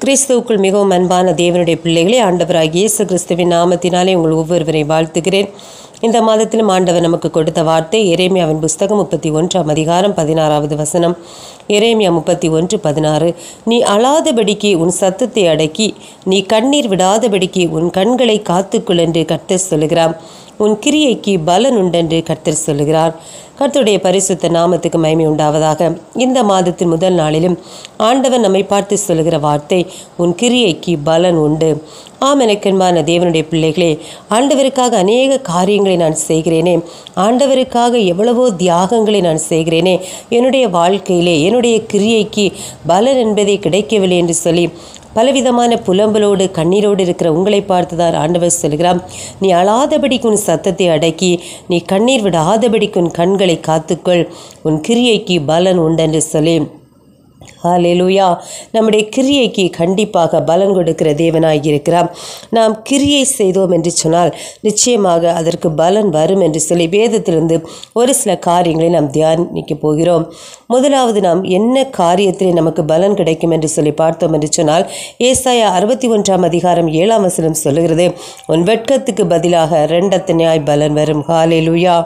கிறிஸ்துவுக்குள் மிகவும் அன்பான தேவனுடைய பிள்ளைகளே ஆண்டவராகிய இயேசு கிறிஸ்துவின் நாமத்தினாலே உங்கள் ஒவ்வொருவரை வாழ்த்துகிறேன் இந்த மாதத்திலும் ஆண்டவர் நமக்கு கொடுத்த வார்த்தை எரேமியாவின் புஸ்தகம் முப்பத்தி ஒன்றாம் அதிகாரம் பதினாறாவது வசனம் எரேமியா முப்பத்தி ஒன்று பதினாறு நீ அழாதபடிக்கு உன் சத்தத்தை அடக்கி நீ கண்ணீர் விடாதபடிக்கு உன் கண்களை காத்துக்கொள் என்று கர்த்தர் சொல்லுகிறார் உன் கிரியைக்கு பலன் உண்டென்று கர்த்தர் சொல்லுகிறார் கர்த்தருடைய பரிசுத்த நாமத்துக்கு மகிமை உண்டாவதாக இந்த மாதத்தின் முதல் நாளிலும் ஆண்டவன் நம்மை பார்த்து சொல்லுகிற வார்த்தை உன் கிரியைக்கு பலன் உண்டு ஆம் எனக்கென்பான தேவனுடைய பிள்ளைகளே ஆண்டவருக்காக அநேக காரியங்களை நான் செய்கிறேனே ஆண்டவருக்காக எவ்வளவோ தியாகங்களை நான் செய்கிறேனே என்னுடைய வாழ்க்கையிலே என்னுடைய கிரியைக்கு பலன் என்பதே கிடைக்கவில்லை என்று சொல்லி பலவிதமான புலம்பலோடு கண்ணீரோடு இருக்கிற உங்களை பார்த்துதான் ஆண்டவர் சொல்கிறார் நீ அழாதபடிக்கு உன் சத்தத்தை அடக்கி நீ கண்ணீர் விடாதபடிக்கு உன் கண்களை காத்துக்கொள் உன் கிரியைக்கு பலன் உண்டென்று சொல்லி ஹalleluya நம்முடைய கிரியைக்கு கண்டிப்பாக பலன் கொடுக்கிற தேவனாய் இருக்கிறார் நாம் கிரியை செய்தோம் என்று சொன்னால் நிச்சயமாக அதற்கு பலன் வரும் என்று சொல்லி வேதத்திலிருந்து ஒரு சில காரியங்களை நாம் தியானிக்க போகிறோம் முதலாவது நாம் என்ன காரியத்திலே நமக்கு பலன் கிடைக்கும் என்று சொல்லி பார்த்தோம் என்று சொன்னால் ஏசாயா அறுபத்தி ஒன்றாம் அதிகாரம் ஏழாம் வசனம் சொல்லுகிறது உன் வெட்கத்துக்கு பதிலாக ரெண்டத்தனையாய் பலன் வரும் ஹalleluya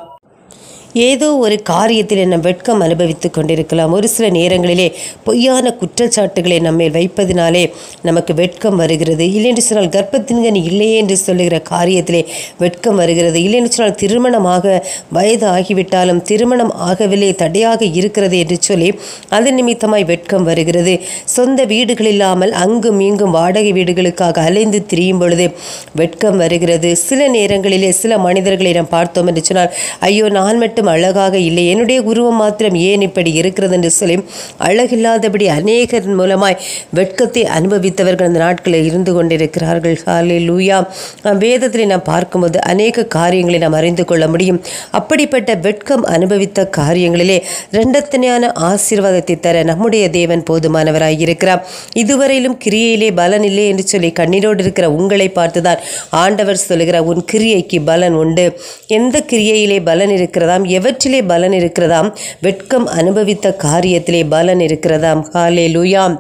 ஏதோ ஒரு காரியத்தில் நம்ம வெட்கம் அனுபவித்து கொண்டிருக்கலாம் ஒரு சில நேரங்களிலே பொய்யான குற்றச்சாட்டுகளை நம்மேல் வைப்பதினாலே நமக்கு வெட்கம் வருகிறது இல்லைன்னு சொன்னால் கர்ப்பத்தின்கனி இல்லையே என்று சொல்லுகிற காரியத்திலே வெட்கம் வருகிறது இல்லைன்னு சொன்னால் திருமணமாக வயது ஆகிவிட்டாலும் திருமணம் ஆகவில்லை தடையாக இருக்கிறது என்று சொல்லி அதன் நிமித்தமாய் வெட்கம் வருகிறது சொந்த வீடுகள் இல்லாமல் அங்கும் இங்கும் வாடகை வீடுகளுக்காக அலைந்து திரியும் பொழுது வெட்கம் வருகிறது சில நேரங்களிலே சில மனிதர்களை நாம் பார்த்தோம் என்று சொன்னால் ஐயோ நான் மட்டும் அழகாக இல்லை என்னுடைய உருவம் மாத்திரம் ஏன் இப்படி இருக்கிறது என்று சொல்லி அழகில்லாதபடி அநேகர் மூலமாய் வெட்கத்தை அனுபவித்தவர்கள் அந்த நாட்களில் இருந்து கொண்டிருக்கிறார்கள் ஹாலே லூயா வேதத்தில் நாம் பார்க்கும்போது அநேக காரியங்களை நாம் அறிந்து கொள்ள முடியும் அப்படிப்பட்ட வெட்கம் அனுபவித்த காரியங்களிலே ரெண்டத்தனையான ஆசீர்வாதத்தை தர நம்முடைய தேவன் போதுமானவராய் இருக்கிறார் இதுவரையிலும் கிரியையிலே பலன் இல்லை என்று சொல்லி கண்ணீரோடு இருக்கிற உங்களை பார்த்துதான் ஆண்டவர் சொல்லுகிறார் உன் கிரியைக்கு பலன் உண்டு எந்த கிரியையிலே பலன் இருக்கிறதாம் எவற்றிலே பலன் இருக்கிறதாம் வெட்கம் அனுபவித்த காரியத்திலே பலன் இருக்கிறதாம் ஹாலே லூயாம்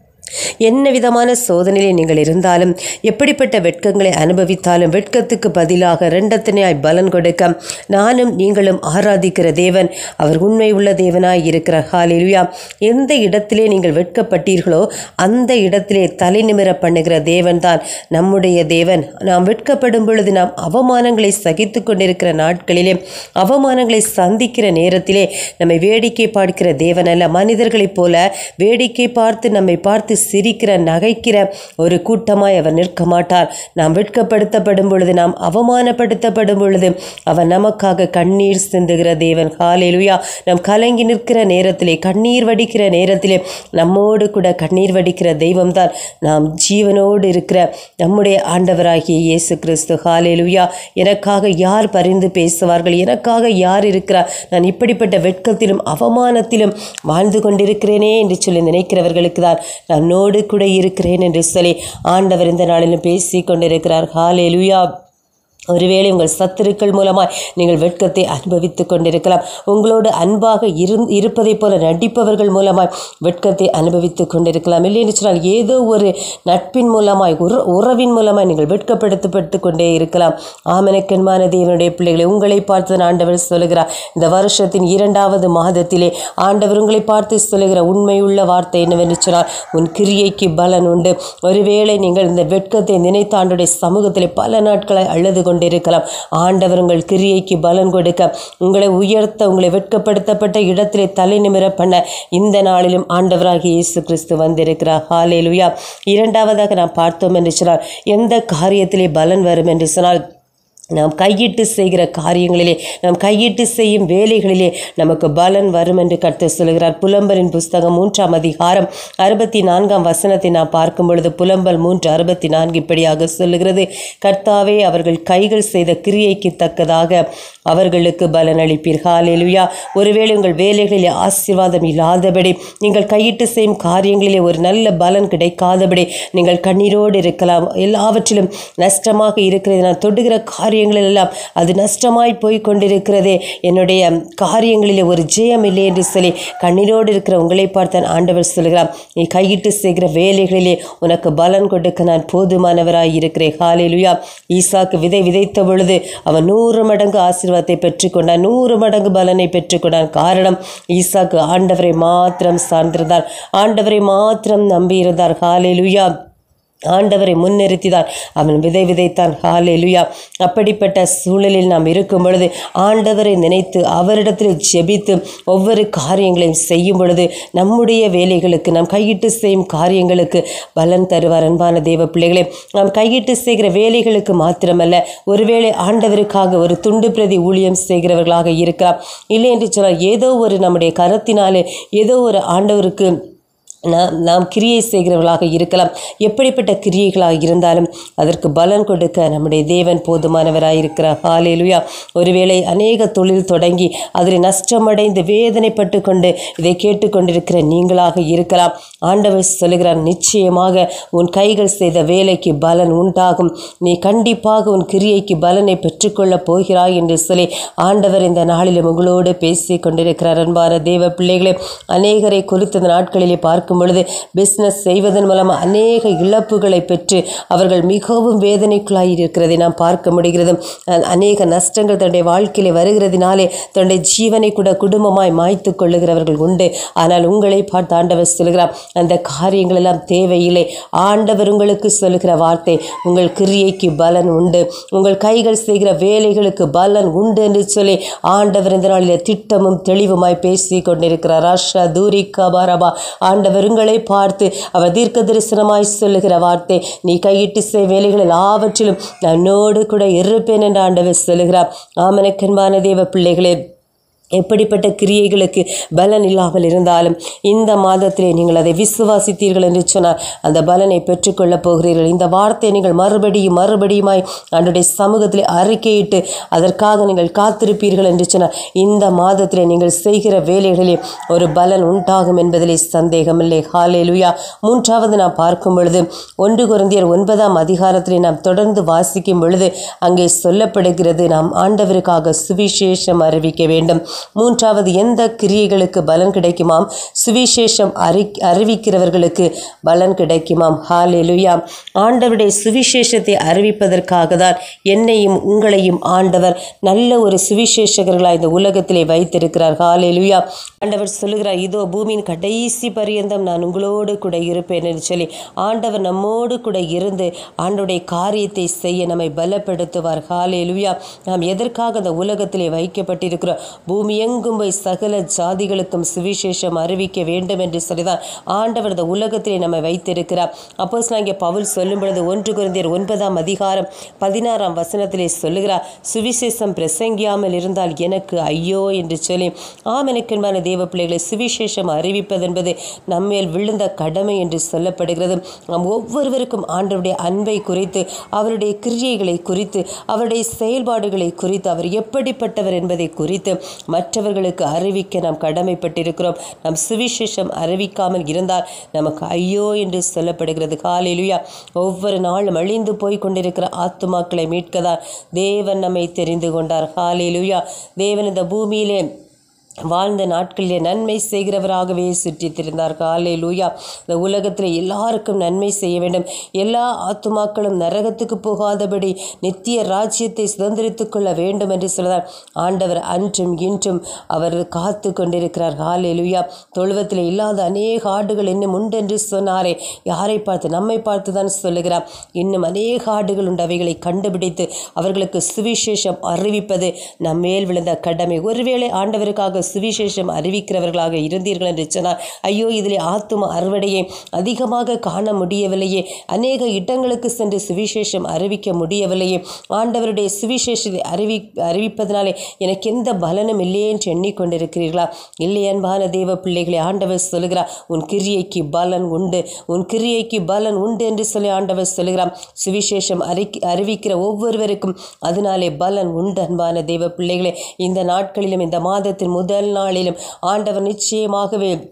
என்ன விதமான சோதனையிலே நீங்கள் இருந்தாலும் எப்படிப்பட்ட வெட்கங்களை அனுபவித்தாலும் வெட்கத்துக்கு பதிலாக ரெண்டத்தனையாய் பலன் கொடுக்க நானும் நீங்களும் ஆராதிக்கிற தேவன் அவர் உண்மை உள்ள தேவனாய் இருக்கிறார் ஹாலேலுயா எந்த இடத்திலே நீங்கள் வெட்கப்பட்டீர்களோ அந்த இடத்திலே தலை நிமிர பண்ணுகிற தேவன் தான் நம்முடைய தேவன் நாம் வெட்கப்படும் பொழுது நாம் அவமானங்களை சகித்து கொண்டிருக்கிற நாட்களிலே அவமானங்களை சந்திக்கிற நேரத்திலே நம்மை வேடிக்கை பார்க்கிற தேவன் அல்ல மனிதர்களைப் போல வேடிக்கை பார்த்து நம்மை பார்த்து சிரிக்கிற நகைக்கிற ஒரு கூட்டமாய் அவர் நிற்க மாட்டார் நாம் வெட்கப்படுத்தப்படும் பொழுது நாம் அவமானப்படுத்தப்படும் பொழுது அவர் நமக்காக கண்ணீர் சிந்துகிற தேவன் ஹாலேலுயா நாம் கலங்கி நிற்கிற நேரத்திலே கண்ணீர் வடிக்கிற நேரத்திலே நம்மோடு கூட கண்ணீர் வடிக்கிற தெய்வம்தான் நாம் ஜீவனோடு இருக்கிற நம்முடைய ஆண்டவராகிய இயேசு கிறிஸ்து ஹாலேலுயா எனக்காக யார் பரிந்து பேசுவார்கள் எனக்காக யார் இருக்கிறார் நான் இப்படிப்பட்ட வெட்கத்திலும் அவமானத்திலும் வாழ்ந்து கொண்டிருக்கிறேனே என்று சொல்லி நினைக்கிறவர்களுக்கு தான் நான் நோடு கூட இருக்கிறேன் என்று சொல்லி ஆண்டவர் இந்த நாளிலும் பேசி கொண்டிருக்கிறார் ஹாலே லுயா ஒருவேளை உங்கள் சத்துருக்கள் மூலமாய் நீங்கள் வெட்கத்தை அனுபவித்து கொண்டிருக்கலாம் உங்களோடு அன்பாக இரு இருப்பதைப் போல நடிப்பவர்கள் மூலமாய் வெட்கத்தை அனுபவித்து கொண்டிருக்கலாம் இல்லைன்னு சொன்னால் ஏதோ ஒரு நட்பின் மூலமாய் உற உறவின் மூலமாய் நீங்கள் வெட்கப்படுத்தப்பட்டு கொண்டே இருக்கலாம் ஆமனக்கென்மான தேவனுடைய பிள்ளைகளை உங்களை பார்த்து ஆண்டவர் சொல்லுகிறார் இந்த வருஷத்தின் இரண்டாவது மாதத்திலே ஆண்டவர் உங்களை பார்த்து சொல்லுகிற உண்மையுள்ள வார்த்தை என்னவென்று சொன்னால் உன் கிரியைக்கு பலன் உண்டு ஒருவேளை நீங்கள் இந்த வெட்கத்தை நினைத்த ஆண்டுடைய சமூகத்திலே பல நாட்களை அழுது கொண்டு கொண்டிருக்கலாம் ஆண்டவர் உங்கள் கிரியைக்கு பலன் கொடுக்க உங்களை உயர்த்த உங்களை வெட்கப்படுத்தப்பட்ட இடத்திலே தலை நிமிர பண்ண இந்த நாளிலும் ஆண்டவராகிய இயேசு கிறிஸ்து வந்திருக்கிறார் ஹாலேலுயா இரண்டாவதாக நாம் பார்த்தோம் என்று சொன்னால் எந்த காரியத்திலே பலன் வரும் என்று சொன்னால் நாம் கையிட்டு செய்கிற காரியங்களிலே நாம் கையிட்டு செய்யும் வேலைகளிலே நமக்கு பலன் வரும் என்று கர்த்தர் சொல்கிறார் புலம்பலின் புஸ்தகம் மூன்றாம் அதிகாரம் அறுபத்தி நான்காம் வசனத்தை நாம் பார்க்கும் பொழுது புலம்பல் மூன்று அறுபத்தி நான்கு இப்படியாக சொல்லுகிறது கர்த்தாவே அவர்கள் கைகள் செய்த கிரியைக்கு தக்கதாக அவர்களுக்கு பலன் அளிப்பீர் ஹாலேலுயா ஒருவேளை உங்கள் வேலைகளிலே ஆசீர்வாதம் இல்லாதபடி நீங்கள் கையிட்டு செய்யும் காரியங்களிலே ஒரு நல்ல பலன் கிடைக்காதபடி நீங்கள் கண்ணீரோடு இருக்கலாம் எல்லாவற்றிலும் நஷ்டமாக இருக்கிறது நான் தொடுகிற காரியம் காரியங்களெல்லாம் அது நஷ்டமாய் போய் கொண்டிருக்கிறதே என்னுடைய காரியங்களிலே ஒரு ஜெயம் இல்லை என்று சொல்லி கண்ணீரோடு இருக்கிற உங்களை பார்த்தான் ஆண்டவர் சொல்கிறார் நீ கையிட்டு செய்கிற வேலைகளிலே உனக்கு பலன் கொடுக்க நான் போதுமானவராய் இருக்கிறேன் ஹாலேலுயா ஈசாக்கு விதை விதைத்த பொழுது அவன் நூறு மடங்கு ஆசீர்வாதத்தை பெற்றுக்கொண்டான் நூறு மடங்கு பலனை பெற்றுக்கொண்டான் காரணம் ஈசாக்கு ஆண்டவரை மாத்திரம் சார்ந்திருந்தார் ஆண்டவரை மாத்திரம் நம்பியிருந்தார் ஹாலேலுயா ஆண்டவரை முன்னிறுத்திதான் அவன் விதை விதைத்தான் ஹாலே லுயா அப்படிப்பட்ட சூழலில் நாம் இருக்கும் பொழுது ஆண்டவரை நினைத்து அவரிடத்தில் ஜெபித்து ஒவ்வொரு காரியங்களையும் செய்யும் பொழுது நம்முடைய வேலைகளுக்கு நாம் கையிட்டு செய்யும் காரியங்களுக்கு பலன் தருவார் அன்பான தேவ பிள்ளைகளே நாம் கையிட்டு செய்கிற வேலைகளுக்கு மாத்திரமல்ல ஒருவேளை ஆண்டவருக்காக ஒரு துண்டு பிரதி ஊழியம் செய்கிறவர்களாக இருக்கலாம் இல்லை என்று சொன்னால் ஏதோ ஒரு நம்முடைய கரத்தினாலே ஏதோ ஒரு ஆண்டவருக்கு நாம் நாம் கிரியை செய்கிறவர்களாக இருக்கலாம் எப்படிப்பட்ட கிரியைகளாக இருந்தாலும் அதற்கு பலன் கொடுக்க நம்முடைய தேவன் போதுமானவராக இருக்கிறார் ஹாலேலுயா ஒருவேளை அநேக தொழில் தொடங்கி அதில் நஷ்டமடைந்து வேதனைப்பட்டு கொண்டு இதை கேட்டுக்கொண்டிருக்கிற நீங்களாக இருக்கலாம் ஆண்டவர் சொல்லுகிறார் நிச்சயமாக உன் கைகள் செய்த வேலைக்கு பலன் உண்டாகும் நீ கண்டிப்பாக உன் கிரியைக்கு பலனை பெற்றுக்கொள்ளப் போகிறாய் என்று சொல்லி ஆண்டவர் இந்த நாளிலும் உங்களோடு பேசி கொண்டிருக்கிறார் அன்பான தேவ பிள்ளைகளே அநேகரை குறித்த இந்த நாட்களிலே பார்க்கும் பொழுது பிஸ்னஸ் செய்வதன் மூலம் அநேக இழப்புகளை பெற்று அவர்கள் மிகவும் வேதனைக்குள்ளாய் இருக்கிறதை நாம் பார்க்க முடிகிறது அஹ் அநேக நஷ்டங்கள் தன்னுடைய வாழ்க்கையிலே வருகிறதினாலே தன்னுடைய ஜீவனை கூட குடும்பமாய் மாய்த்து கொள்ளுகிறவர்கள் உண்டு ஆனால் உங்களை பார்த்து ஆண்டவர் சொல்கிறார் அந்த காரியங்கள் எல்லாம் தேவையில்லை ஆண்டவர் உங்களுக்கு சொல்லுகிற வார்த்தை உங்கள் கிரியைக்கு பலன் உண்டு உங்கள் கைகள் செய்கிற வேலைகளுக்கு பலன் உண்டு என்று சொல்லி ஆண்டவர் இந்த நாளில் திட்டமும் தெளிவுமாய் பேசி கொண்டிருக்கிறார் ராஷா தூரி கபாரபா ஆண்டவர் உங்களை பார்த்து அவர் தீர்க்க தரிசனமாய் சொல்லுகிற வார்த்தை நீ கையிட்டு செய் வேலைகள் எல்லாவற்றிலும் நன்னோடு கூட இருப்பேன் என்று ஆண்டவர் சொல்லுகிறார் ஆமனக்கன்பான தேவ பிள்ளைகளே எப்படிப்பட்ட கிரியைகளுக்கு பலன் இல்லாமல் இருந்தாலும் இந்த மாதத்திலே நீங்கள் அதை விசுவாசித்தீர்கள் என்று சொன்னால் அந்த பலனை பெற்றுக்கொள்ளப் போகிறீர்கள் இந்த வார்த்தையை நீங்கள் மறுபடியும் மறுபடியுமாய் அன்றைய சமூகத்திலே அறிக்கையிட்டு அதற்காக நீங்கள் காத்திருப்பீர்கள் என்று சொன்னால் இந்த மாதத்திலே நீங்கள் செய்கிற வேலைகளிலே ஒரு பலன் உண்டாகும் என்பதிலே சந்தேகமில்லை ஹாலே லுயா மூன்றாவது நாம் பார்க்கும் பொழுது ஒன்று குருந்தியர் ஒன்பதாம் அதிகாரத்திலே நாம் தொடர்ந்து வாசிக்கும் பொழுது அங்கே சொல்லப்படுகிறது நாம் ஆண்டவருக்காக சுவிசேஷம் அறிவிக்க வேண்டும் மூன்றாவது எந்த கிரியைகளுக்கு பலன் கிடைக்குமாம் சுவிசேஷம் அறி அறிவிக்கிறவர்களுக்கு பலன் கிடைக்குமாம் ஹாலேலுயா ஆண்டவருடைய சுவிசேஷத்தை அறிவிப்பதற்காக தான் என்னையும் உங்களையும் ஆண்டவர் நல்ல ஒரு சுவிசேஷகர்களாக இந்த உலகத்திலே வைத்திருக்கிறார் ஹாலேலுயா ஆண்டவர் சொல்லுகிறார் இதோ பூமியின் கடைசி பரியந்தம் நான் உங்களோடு கூட இருப்பேன் என்று சொல்லி ஆண்டவர் நம்மோடு கூட இருந்து ஆண்டவருடைய காரியத்தை செய்ய நம்மை பலப்படுத்துவார் ஹாலேலுயா நாம் எதற்காக அந்த உலகத்திலே வைக்கப்பட்டிருக்கிறோம் பூமி எங்கும் போய் சகல ஜாதிகளுக்கும் சுவிசேஷம் அறிவிக்க வேண்டும் என்று சொல்லிதான் ஆண்டவர் இந்த உலகத்திலே நம்மை வைத்திருக்கிறார் அப்போ இங்கே பவுல் சொல்லும் பொழுது ஒன்று குருந்தியர் ஒன்பதாம் அதிகாரம் பதினாறாம் வசனத்திலே சொல்லுகிறார் சுவிசேஷம் பிரசங்கியாமல் இருந்தால் எனக்கு ஐயோ என்று சொல்லி ஆம் எனக்கென்பான தேவ பிள்ளைகளை சுவிசேஷம் அறிவிப்பது என்பது நம்மேல் விழுந்த கடமை என்று சொல்லப்படுகிறது நாம் ஒவ்வொருவருக்கும் ஆண்டவருடைய அன்பை குறித்து அவருடைய கிரியைகளை குறித்து அவருடைய செயல்பாடுகளை குறித்து அவர் எப்படிப்பட்டவர் என்பதை குறித்து மற்றவர்களுக்கு அறிவிக்க நாம் கடமைப்பட்டிருக்கிறோம் நம் சுவிசேஷம் அறிவிக்காமல் இருந்தால் நமக்கு ஐயோ என்று சொல்லப்படுகிறது காலையிலுயா ஒவ்வொரு நாளும் அழிந்து போய் கொண்டிருக்கிற ஆத்துமாக்களை மீட்கதான் தேவன் நம்மை தெரிந்து கொண்டார் காலையிலுயா தேவன் இந்த பூமியிலே வாழ்ந்த நாட்களிலே நன்மை செய்கிறவராகவே சுற்றித் திரிந்தார் காலை லூயா இந்த உலகத்தில் எல்லாருக்கும் நன்மை செய்ய வேண்டும் எல்லா ஆத்துமாக்களும் நரகத்துக்கு போகாதபடி நித்திய ராஜ்யத்தை சுதந்திரித்துக் கொள்ள வேண்டும் என்று சொல்கிறார் ஆண்டவர் அன்றும் இன்றும் அவர் காத்து கொண்டிருக்கிறார் காலை லூயா தொழுவத்தில் இல்லாத அநேக ஆடுகள் இன்னும் உண்டு என்று சொன்னாரே யாரை பார்த்து நம்மை பார்த்து தான் சொல்லுகிறார் இன்னும் அநேக ஆடுகள் உண்டு அவைகளை கண்டுபிடித்து அவர்களுக்கு சுவிசேஷம் அறிவிப்பது நம் மேல் விழுந்த கடமை ஒருவேளை ஆண்டவருக்காக சுவிசேஷம் அறிவிக்கிறவர்களாக இருந்தீர்கள் என்று சொன்னால் ஐயோ இதில் ஆத்தும அறுவடையை அதிகமாக காண முடியவில்லையே அநேக இடங்களுக்கு சென்று சுவிசேஷம் அறிவிக்க முடியவில்லையே ஆண்டவருடைய சுவிசேஷத்தை அறிவி அறிவிப்பதனாலே எனக்கு எந்த பலனும் இல்லையே என்று எண்ணிக்கொண்டிருக்கிறீர்களா இல்லை அன்பான தேவ பிள்ளைகளை ஆண்டவர் சொல்லுகிறார் உன் கிரியைக்கு பலன் உண்டு உன் கிரியைக்கு பலன் உண்டு என்று சொல்லி ஆண்டவர் சொல்லுகிறார் சுவிசேஷம் அறி அறிவிக்கிற ஒவ்வொருவருக்கும் அதனாலே பலன் உண்டு அன்பான தேவ பிள்ளைகளே இந்த நாட்களிலும் இந்த மாதத்தின் முதல் நாளிலும் ஆண்டவர் நிச்சயமாகவே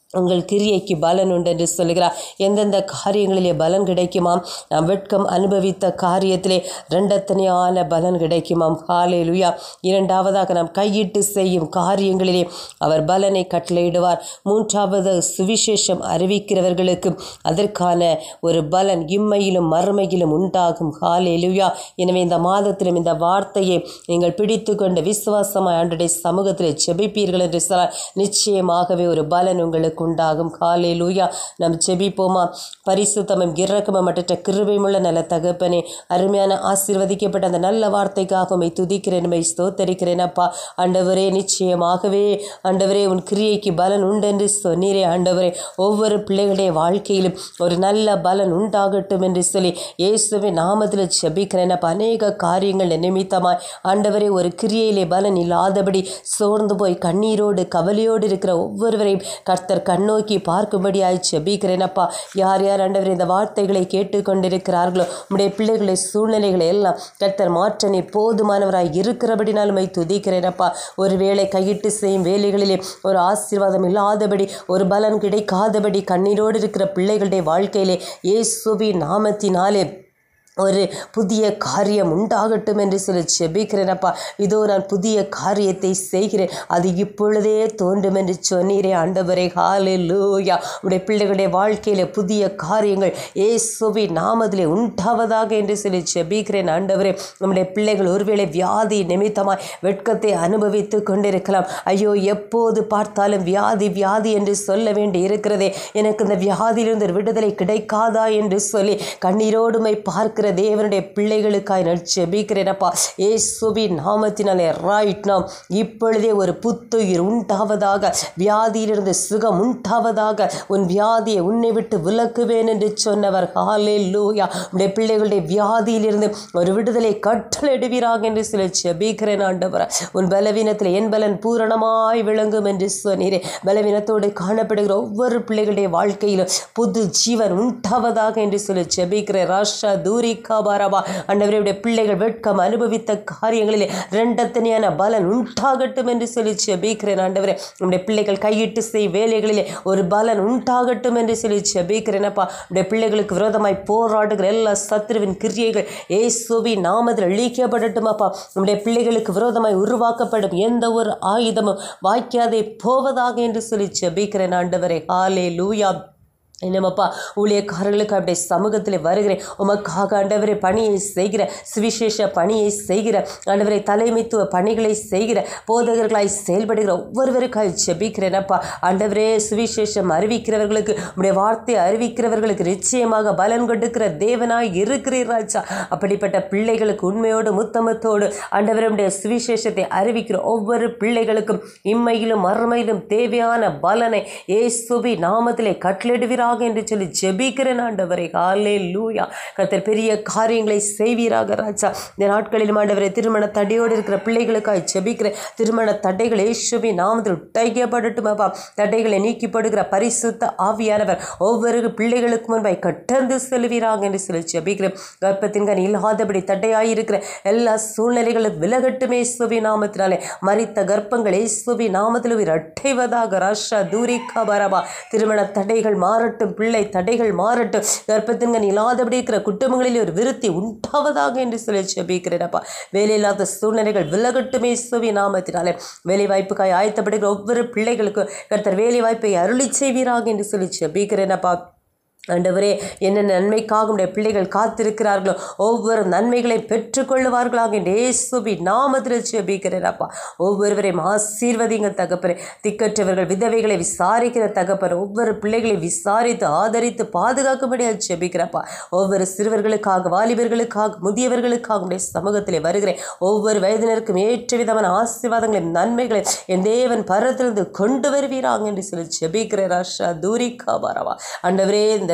உங்கள் கிரியைக்கு பலன் உண்டு என்று சொல்கிறார் எந்தெந்த காரியங்களிலே பலன் கிடைக்குமாம் நாம் வெட்கம் அனுபவித்த காரியத்திலே ரெண்டத்தனையான பலன் கிடைக்குமாம் ஹாலே லுயா இரண்டாவதாக நாம் கையிட்டு செய்யும் காரியங்களிலே அவர் பலனை கட்டளையிடுவார் மூன்றாவது சுவிசேஷம் அறிவிக்கிறவர்களுக்கு அதற்கான ஒரு பலன் இம்மையிலும் மறுமையிலும் உண்டாகும் ஹாலே லுயா எனவே இந்த மாதத்திலும் இந்த வார்த்தையை நீங்கள் பிடித்து கொண்டு விசுவாசமாய் ஆண்டுடைய சமூகத்திலே செபிப்பீர்கள் என்று சொன்னால் நிச்சயமாகவே ஒரு பலன் உங்களுக்கு உண்டாகும் காலே லூயா நம் செபிப்போமா பரிசுத்தமும் இரக்கமும் மற்ற கிருபையுமுள்ள நல்ல தகப்பனே அருமையான ஆசீர்வதிக்கப்பட்ட அந்த நல்ல வார்த்தைக்காக உம்மை துதிக்கிறேன் உம்மை ஸ்தோத்தரிக்கிறேன் அப்பா ஆண்டவரே நிச்சயமாகவே ஆண்டவரே உன் கிரியைக்கு பலன் உண்டென்று சொன்னீரே ஆண்டவரே ஒவ்வொரு பிள்ளைகளுடைய வாழ்க்கையிலும் ஒரு நல்ல பலன் உண்டாகட்டும் என்று சொல்லி இயேசுவின் நாமத்தில் செபிக்கிறேன் அப்பா அநேக காரியங்கள் நிமித்தமாய் ஆண்டவரே ஒரு கிரியையிலே பலன் இல்லாதபடி சோர்ந்து போய் கண்ணீரோடு கவலையோடு இருக்கிற ஒவ்வொருவரையும் கர்த்தர் கண்ணோக்கி பார்க்கும்படியாய் செபிக்கிறேன் அப்பா யார் யார் ஆண்டவர் இந்த வார்த்தைகளை கேட்டுக்கொண்டிருக்கிறார்களோ உம்முடைய பிள்ளைகளுடைய சூழ்நிலைகளை எல்லாம் கர்த்தர் மாற்ற நீர் போதுமானவராய் இருக்கிறபடினாலுமை துதிக்கிறேன் அப்பா ஒருவேளை கையிட்டு செய்யும் வேலைகளிலே ஒரு ஆசீர்வாதம் இல்லாதபடி ஒரு பலன் கிடைக்காதபடி கண்ணீரோடு இருக்கிற பிள்ளைகளுடைய வாழ்க்கையிலே இயேசுவின் நாமத்தினாலே ஒரு புதிய காரியம் உண்டாகட்டும் என்று சொல்லி செபிக்கிறேனப்பா இதோ நான் புதிய காரியத்தை செய்கிறேன் அது இப்பொழுதே தோன்றும் என்று சொன்னீரே ஆண்டவரே ஹாலே லூயா உடைய பிள்ளைகளுடைய வாழ்க்கையில புதிய காரியங்கள் ஏசுவி நாமத்திலே உண்டாவதாக என்று சொல்லி செபிக்கிறேன் ஆண்டவரே நம்முடைய பிள்ளைகள் ஒருவேளை வியாதி நிமித்தமாய் வெட்கத்தை அனுபவித்து கொண்டிருக்கலாம் ஐயோ எப்போது பார்த்தாலும் வியாதி வியாதி என்று சொல்ல வேண்டி இருக்கிறதே எனக்கு இந்த வியாதியிலிருந்து ஒரு விடுதலை கிடைக்காதா என்று சொல்லி கண்ணீரோடுமை பார்க்கிற தேவனுடைய பிள்ளைகளுக்காய் நான் ஜெபிக்கிறேனப்பா ஏசுவி நாமத்தினாலே ரைட் நாம் இப்பொழுதே ஒரு புத்துயிர் உண்டாவதாக வியாதியிலிருந்து சுகம் உண்டாவதாக உன் வியாதியை உன்னை விட்டு விலக்குவேன் என்று சொன்னவர் ஹாலே லூயா உடைய பிள்ளைகளுடைய வியாதியிலிருந்து ஒரு விடுதலை கட்டளையிடுவீராக என்று சொல்லி ஜெபிக்கிறேன் ஆண்டவர் உன் பலவீனத்தில் என் பலன் பூரணமாய் விளங்கும் என்று சொன்னீரே பலவீனத்தோடு காணப்படுகிற ஒவ்வொரு பிள்ளைகளுடைய வாழ்க்கையிலும் புது ஜீவன் உண்டாவதாக என்று சொல்லி ஜெபிக்கிறேன் ராஷா தூரி காபாரபா அண்டவருடைய பிள்ளைகள் வெட்கம் அனுபவித்த காரியங்களிலே ரெண்டத்தனையான பலன் உண்டாகட்டும் என்று சொல்லி ஜெபிக்கிறேன் ஆண்டவரே நம்முடைய பிள்ளைகள் கையிட்டு செய் வேலைகளிலே ஒரு பலன் உண்டாகட்டும் என்று சொல்லி ஜெபிக்கிறேனப்பா நம்முடைய பிள்ளைகளுக்கு விரோதமாய் போராடுகிற எல்லா சத்ருவின் கிரியைகள் ஏசுவி நாமத்தில் அழிக்கப்படட்டும் அப்பா நம்முடைய பிள்ளைகளுக்கு விரோதமாய் உருவாக்கப்படும் எந்த ஒரு ஆயுதமும் வாய்க்காதே போவதாக என்று சொல்லி ஜெபிக்கிறேன் ஆண்டவரே ஹாலே லூயா என்னமப்பா ஊழியக்காரர்களுக்கு அப்படியே சமூகத்தில் வருகிறேன் உமக்காக ஆண்டவரை பணியை செய்கிற சுவிசேஷ பணியை செய்கிற ஆண்டவரை தலைமைத்துவ பணிகளை செய்கிற போதகர்களாய் செயல்படுகிற ஒவ்வொருவருக்காய் ஜெபிக்கிறேனப்பா ஆண்டவரே சுவிசேஷம் அறிவிக்கிறவர்களுக்கு உடைய வார்த்தை அறிவிக்கிறவர்களுக்கு நிச்சயமாக பலன் கொடுக்கிற தேவனாய் இருக்கிறீர் ராஜா அப்படிப்பட்ட பிள்ளைகளுக்கு உண்மையோடு முத்தமத்தோடு ஆண்டவருடைய சுவிசேஷத்தை அறிவிக்கிற ஒவ்வொரு பிள்ளைகளுக்கும் இம்மையிலும் மறுமையிலும் தேவையான பலனை ஏசுவி நாமத்திலே கட்டளிடுவீராக என்று சொல்லி ஜெபிக்கிறேன் ஆண்டவரை காலே லூயா கர்த்தர் பெரிய காரியங்களை செய்வீராக ராஜா இந்த நாட்களிலும் ஆண்டவரை திருமண தடையோடு இருக்கிற பிள்ளைகளுக்காய் ஜெபிக்கிறேன் திருமண தடைகள் இயேசுவி நாமத்தில் உட்டைக்கப்படட்டும் அப்பா தடைகளை நீக்கிப்படுகிற பரிசுத்த ஆவியானவர் ஒவ்வொரு பிள்ளைகளுக்கு முன்பாய் கட்டந்து செல்வீராக என்று சொல்லி ஜெபிக்கிறேன் கர்ப்பத்தின் கனி இல்லாதபடி தடையாயிருக்கிற எல்லா சூழ்நிலைகளும் விலகட்டுமே இயேசுவி நாமத்தினாலே மறித்த கர்ப்பங்கள் இயேசுவி நாமத்தில் உயிர் அட்டைவதாக ராஷா தூரிகா பரபா திருமண தடைகள் மாறட்டும் பிள்ளை தடைகள் மாறட்டும் கர்ப்பத்தின் கனி இல்லாதபடி இருக்கிற குடும்பங்களில் ஒரு விருத்தி உண்டாவதாக என்று சொல்லி ஜெபிக்கிறேனப்பா வேலையில்லாத சூழ்நிலைகள் விலகட்டுமே இயேசுவி நாமத்தினாலே வேலை வாய்ப்புக்காய் ஆயத்தப்படுகிற ஒவ்வொரு பிள்ளைகளுக்கும் கர்த்தர் வேலை வாய்ப்பை அருளி செய்வீராக என்று சொல்லி ஜெபிக்கிறேனப்பா ஆண்டவரே என்ன நன்மைக்காக உடைய பிள்ளைகள் காத்திருக்கிறார்களோ ஒவ்வொரு நன்மைகளை பெற்றுக்கொள்ளுவார்களாக என்று இயேசுபி நாமத்தில் ஜெபிக்கிறேனப்பா ஒவ்வொருவரையும் ஆசீர்வதிங்க தகப்பரே திக்கற்றவர்கள் விதவைகளை விசாரிக்கிற தகப்பர் ஒவ்வொரு பிள்ளைகளை விசாரித்து ஆதரித்து பாதுகாக்கும்படியாக ஜெபிக்கிறப்பா ஒவ்வொரு சிறுவர்களுக்காக வாலிபர்களுக்காக முதியவர்களுக்காக உடைய சமூகத்திலே வருகிறேன் ஒவ்வொரு வயதினருக்கும் ஏற்ற விதமான ஆசீர்வாதங்களையும் நன்மைகளையும் என் தேவன் பரத்திலிருந்து கொண்டு வருவீராங்க என்று சொல்லி ஜெபிக்கிறேன் ராஷா தூரிகா பரவா ஆண்டவரே இந்த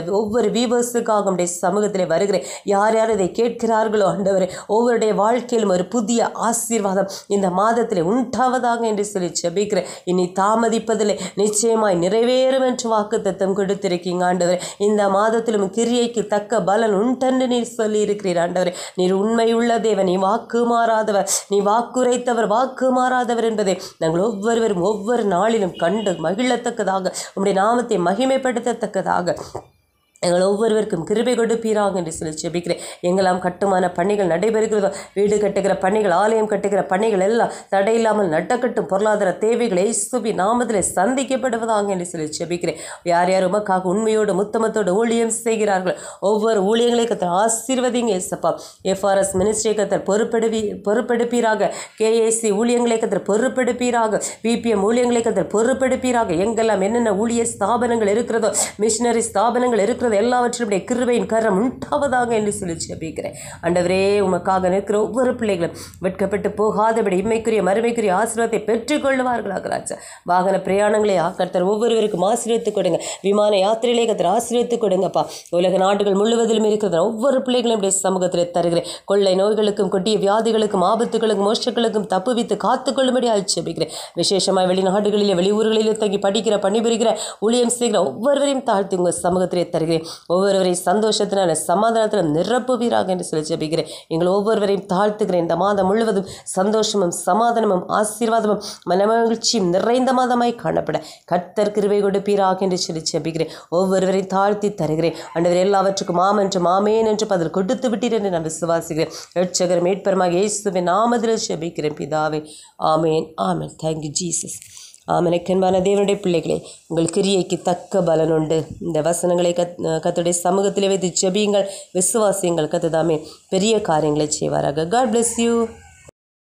ஒவ்வொரு வீவர்ஸுக்காக உடைய சமூகத்தில் வருகிறேன் யார் யார் இதை கேட்கிறார்களோ ஆண்டவரே ஒவ்வொருடைய வாழ்க்கையிலும் ஒரு புதிய ஆசீர்வாதம் இந்த மாதத்தில் உண்டாவதாக என்று சொல்லி ஜெபிக்கிறேன் இனி தாமதிப்பதில் நிச்சயமாய் நிறைவேறும் என்று வாக்கு தத்தம் கொடுத்திருக்கீங்க ஆண்டவரே இந்த மாதத்திலும் கிரியைக்கு தக்க பலன் உண்டென்று நீர் சொல்லி இருக்கிறீர் ஆண்டவரே நீர் உண்மை உள்ள தேவன் நீ வாக்கு மாறாதவர் நீ வாக்குரைத்தவர் வாக்கு மாறாதவர் என்பதை நாங்கள் ஒவ்வொருவரும் ஒவ்வொரு நாளிலும் கண்டு மகிழத்தக்கதாக உம்முடைய நாமத்தை மகிமைப்படுத்தத்தக்கதாக எங்கள் ஒவ்வொருவருக்கும் கிருபை கொடுப்பீராக என்று சொல்லி ஜெபிக்கிறேன் எங்கெல்லாம் கட்டுமான பணிகள் நடைபெறுகிறதோ வீடு கட்டுகிற பணிகள் ஆலயம் கட்டுகிற பணிகள் எல்லாம் தடையில்லாமல் நட்டக்கட்டும் பொருளாதார தேவைகள் இயேசுவி நாமத்தில் சந்திக்கப்படுவதாக என்று சொல்லி ஜெபிக்கிறேன் யார் யார் உமக்காக உண்மையோடு முத்தமத்தோடு ஊழியம் செய்கிறார்கள் ஒவ்வொரு ஊழியங்களை கத்தர் ஆசீர்வதிங்க ஏசப்பா எஃப்ஆர்எஸ் மினிஸ்ட்ரி கத்தர் பொறுப்பெடுவி பொறுப்பெடுப்பீராக கேஏசி ஊழியங்களை கத்தர் பொறுப்பெடுப்பீராக பிபிஎம் ஊழியங்களை கத்தர் பொறுப்பெடுப்பீராக எங்கெல்லாம் என்னென்ன ஊழிய ஸ்தாபனங்கள் இருக்கிறதோ மிஷினரி ஸ்தாபனங்கள் இருக்கிறதோ எல்லாவற்றிலும் உடைய கிருபையின் கரம் உண்டாவதாக என்று சொல்லி ஜெபிக்கிறேன் ஆண்டவரே உமக்காக நிற்கிற ஒவ்வொரு பிள்ளைகளும் வெட்கப்பட்டு போகாதபடி இம்மைக்குரிய மறுமைக்குரிய ஆசீர்வாதத்தை பெற்றுக்கொள்வார்களாக ராஜா வாகன பிரயாணங்களை கர்த்தர் ஒவ்வொருவருக்கும் ஆசீர்வதித்து கொடுங்க விமான யாத்திரையிலே கர்த்தர் ஆசீர்வதித்து கொடுங்கப்பா உலக நாடுகள் முழுவதிலும் இருக்கிற ஒவ்வொரு பிள்ளைகளும் உடைய சமூகத்தில் தருகிறேன் கொள்ளை நோய்களுக்கும் கொடிய வியாதிகளுக்கும் ஆபத்துகளுக்கும் மோஷங்களுக்கும் தப்புவித்து காத்துக்கொள்ளும்படி ஜெபிக்கிறேன் விசேஷமாக வெளிநாடுகளிலே வெளியூர்களிலே தங்கி படிக்கிற பணிபுரிகிற ஊழியம் செய்கிற ஒவ்வொருவரையும் தாழ்த்தி உங்கள் சமூகத்திலே தருகிறேன் ஒவ்வொருவரையும் சந்தோஷத்தினால சமாதானத்தில் நிரப்புவீராக என்று சொல்லி ஜெபிக்கிறேன் எங்கள் ஒவ்வொருவரையும் தாழ்த்துகிறேன் இந்த மாதம் முழுவதும் சந்தோஷமும் சமாதானமும் ஆசீர்வாதமும் மனமகிழ்ச்சியும் நிறைந்த மாதமாய் காணப்பட கர்த்தர் கிருபை கொடுப்பீராக என்று சொல்லி ஜெபிக்கிறேன் ஒவ்வொருவரையும் தாழ்த்தி தருகிறேன் ஆண்டவர் எல்லாவற்றுக்கும் ஆம் என்று மாமேன் என்று பதில் கொடுத்து விட்டீர் என்று நான் விசுவாசிக்கிறேன் ரட்சகர் மீட்பரமாக இயேசுவின் நாமத்தில் ஜெபிக்கிறேன் பிதாவே ஆமேன் ஆமேன் தேங்க்யூ ஜீசஸ் ஆமனக்கன்பான தேவனுடைய பிள்ளைகளே உங்கள் கிரியைக்கு தக்க பலன் உண்டு இந்த வசனங்களை கத் கத்துடைய சமூகத்திலே வைத்து ஜெபியுங்கள் விசுவாசியுங்கள் கத்துதாமே பெரிய காரியங்களை செய்வாராக காட் bless யூ